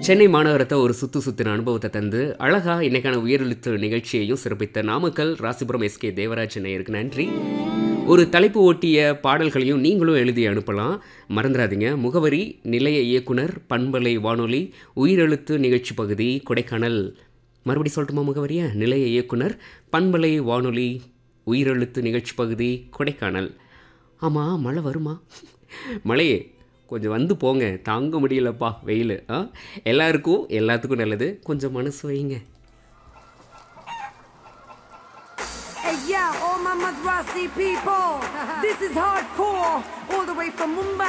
சென்னை மாநகரத்தை ஒரு சுத்து சுத்தின அனுபவத்தை தந்து அழகா இன்னைக்கான உயரெழுத்து நிகழ்ச்சியையும் சிறப்பித்த நாமக்கல் ராசிபுரம் எஸ்கே தேவராஜ் நேயருக்கு நன்றி ஒரு தலைப்பு ஓட்டிய பாடல்களையும் நீங்களும் எழுதி அனுப்பலாம் மறந்துடாதீங்க முகவரி நிலைய இயக்குனர் பண்பலை வானொலி உயிரெழுத்து நிகழ்ச்சி பகுதி கொடைக்கானல் மறுபடி சொல்லட்டுமா முகவரியா நிலைய இயக்குனர் பண்பலை வானொலி உயிரெழுத்து நிகழ்ச்சி பகுதி கொடைக்கானல் ஆமாம் மழை வருமா மழையே கொஞ்சம் வந்து போங்க தாங்க முடியலப்பா வெயில் ஆ எல்லாருக்கும் எல்லாத்துக்கும் நல்லது கொஞ்சம் மனசு வைங்க Hey yeah, all my Madrasi people, this is hardcore, all the way from Mumbai.